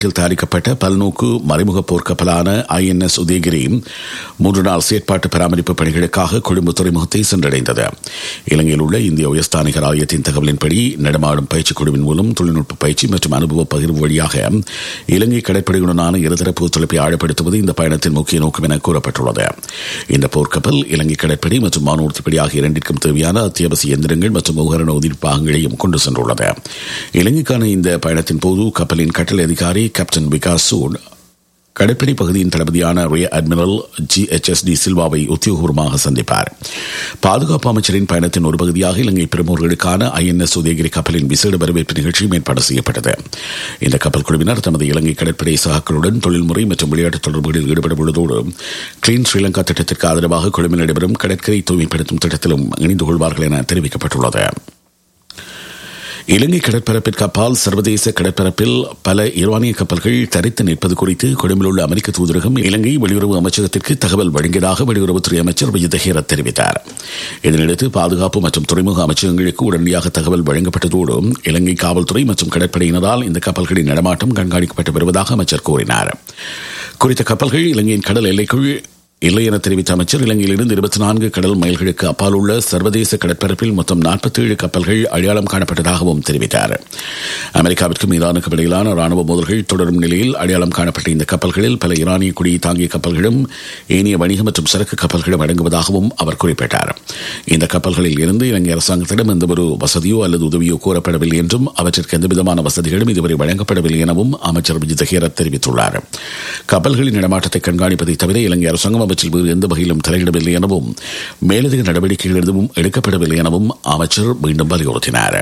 தயாரிக்கப்பட்ட பல்நோக்கு மறைமுக போர்க்கப்பலான ஐஎன்எஸ் உதயகிரி மூன்று நாள் செயற்பாட்டு பராமரிப்பு பணிகளுக்காக கொழும்பு துறைமுகத்தை சென்றடைந்தது இலங்கையில் உள்ள இந்திய உயர்ஸ்தானிகர் ஆலயத்தின் தகவலின்படி நடமாடும் பயிற்சி குழுவின் மூலம் தொழில்நுட்ப பயிற்சி மற்றும் அனுபவ பகிர்வு வழியாக இலங்கை கடற்படையுடனான இருதரப்பு ஒத்துழைப்பை ஆழப்படுத்துவது இந்த பயணத்தின் முக்கிய நோக்கம் என கூறப்பட்டுள்ளது இந்த போர்க்கப்பல் இலங்கை கடற்படை மற்றும் வானூர்திப்படை ஆகிய இரண்டிற்கும் தேவையான அத்தியாவசிய எந்திரங்கள் மற்றும் உபகரண உதிரி பாகங்களையும் கொண்டு சென்றுள்ளது இலங்கைக்கான இந்த பயணத்தின் போது கப்பலின் கட்டளை அதிகாரி கேப்டன் விகாஸ் சூட் கடற்படை பகுதியின் தளபதியான rear admiral G H S D சில்வாவை உத்தியோகபூர்வமாக சந்திப்பார் பாதுகாப்பு அமைச்சரின் பயணத்தின் ஒரு பகுதியாக இலங்கை பிரமுகர்களுக்கான ஐஎன்எஸ் உதயகிரி கப்பலின் விசேட வரவேற்பு நிகழ்ச்சியும் ஏற்பாடு செய்யப்பட்டது இந்த கப்பல் குழுவினர் தமது இலங்கை கடற்படை சகாக்களுடன் தொழில்முறை மற்றும் விளையாட்டு தொடர்புகளில் ஈடுபட உள்ளதோடு கிளீன் ஸ்ரீலங்கா திட்டத்திற்கு ஆதரவாக கொழும்பில் நடைபெறும் கடற்கரை தூய்மைப்படுத்தும் திட்டத்திலும் இணைந்து கொள்வார்கள் என தெரிவிக்கப்பட்டுள்ளது இலங்கை கடற்பரப்பிற்கு அப்பால் சர்வதேச கடற்பரப்பில் பல ஈரானிய கப்பல்கள் தரித்து நிற்பது குறித்து கொழும்பில் உள்ள அமெரிக்க தூதரகம் இலங்கை வெளியுறவு அமைச்சகத்திற்கு தகவல் வழங்கியதாக வெளியுறவுத்துறை அமைச்சர் விஜய் ஹேரத் தெரிவித்தார் இதனையடுத்து பாதுகாப்பு மற்றும் துறைமுக அமைச்சகங்களுக்கு உடனடியாக தகவல் வழங்கப்பட்டதோடு இலங்கை காவல்துறை மற்றும் கடற்படையினரால் இந்த கப்பல்களின் நடமாட்டம் கண்காணிக்கப்பட்டு வருவதாக அமைச்சர் கூறினார் குறித்த கப்பல்கள் இலங்கையின் கடல் எல்லைக்குள் இல்லை என தெரிவித்த அமைச்சர் இலங்கையிலிருந்து இருபத்தி நான்கு கடல் மைல்களுக்கு அப்பால் உள்ள சர்வதேச கடற்பரப்பில் மொத்தம் நாற்பத்தி ஏழு கப்பல்கள் அடையாளம் காணப்பட்டதாகவும் தெரிவித்தார் அமெரிக்காவிற்கும் ஈரானுக்கும் இடையிலான ராணுவ மோதல்கள் தொடரும் நிலையில் அடையாளம் காணப்பட்ட இந்த கப்பல்களில் பல ஈரானிய குடியை தாங்கிய கப்பல்களும் ஏனைய வணிக மற்றும் சரக்கு கப்பல்களும் அடங்குவதாகவும் அவர் குறிப்பிட்டார் இந்த கப்பல்களில் இருந்து இலங்கை அரசாங்கத்திடம் எந்தவொரு வசதியோ அல்லது உதவியோ கோரப்படவில்லை என்றும் அவற்றிற்கு எந்தவிதமான வசதிகளும் இதுவரை வழங்கப்படவில்லை எனவும் அமைச்சர் விஜய் தஹீரத் தெரிவித்துள்ளார் கப்பல்களின் நடமாட்டத்தை கண்காணிப்பதை தவிர இலங்கை அரசாங்கம் அவற்றில் வேறு எந்த வகையிலும் தலையிடவில்லை எனவும் மேலதிக நடவடிக்கைகள் எதுவும் எடுக்கப்படவில்லை எனவும் அமைச்சர் மீண்டும் வலியுறுத்தினார்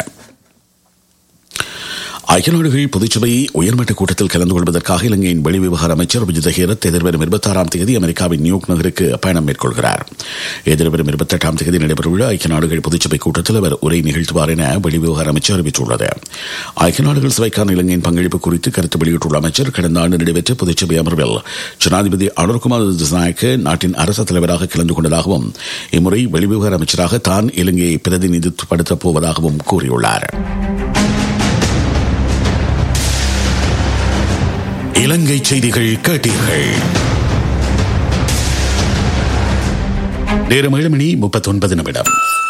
ஐக்கிய நாடுகள் பொதுச்சபை உயர்மட்ட கூட்டத்தில் கலந்து கொள்வதற்காக இலங்கையின் வெளிவிவகார அமைச்சர் விஜய் தஹீரத் எதிர்வரும் இருபத்தாறாம் தேதி அமெரிக்காவின் நியூயார்க் நகருக்கு பயணம் மேற்கொள்கிறார் எதிர்வரும் இருபத்தெட்டாம் தேதி நடைபெறவுள்ள ஐக்கிய நாடுகள் பொதுச்சபை கூட்டத்தில் அவர் உரை நிகழ்த்துவார் என வெளிவிவகார அமைச்சர் அறிவித்துள்ளது ஐக்கிய நாடுகள் சபைக்கான இலங்கையின் பங்களிப்பு குறித்து கருத்து வெளியிட்டுள்ள அமைச்சர் கடந்த ஆண்டு நடைபெற்ற பொதுச்சபை அமர்வில் ஜனாதிபதி அனுர்குமார் திசாநாயக்க நாட்டின் அரசு தலைவராக கலந்து கொண்டதாகவும் இம்முறை வெளிவிவகார அமைச்சராக தான் இலங்கையை பிரதிநிதித்துவப்படுத்தப் போவதாகவும் கூறியுள்ளார் இலங்கை செய்திகள் கேட்டீர்கள் நேரம் ஏழு மணி முப்பத்தொன்பது நிமிடம்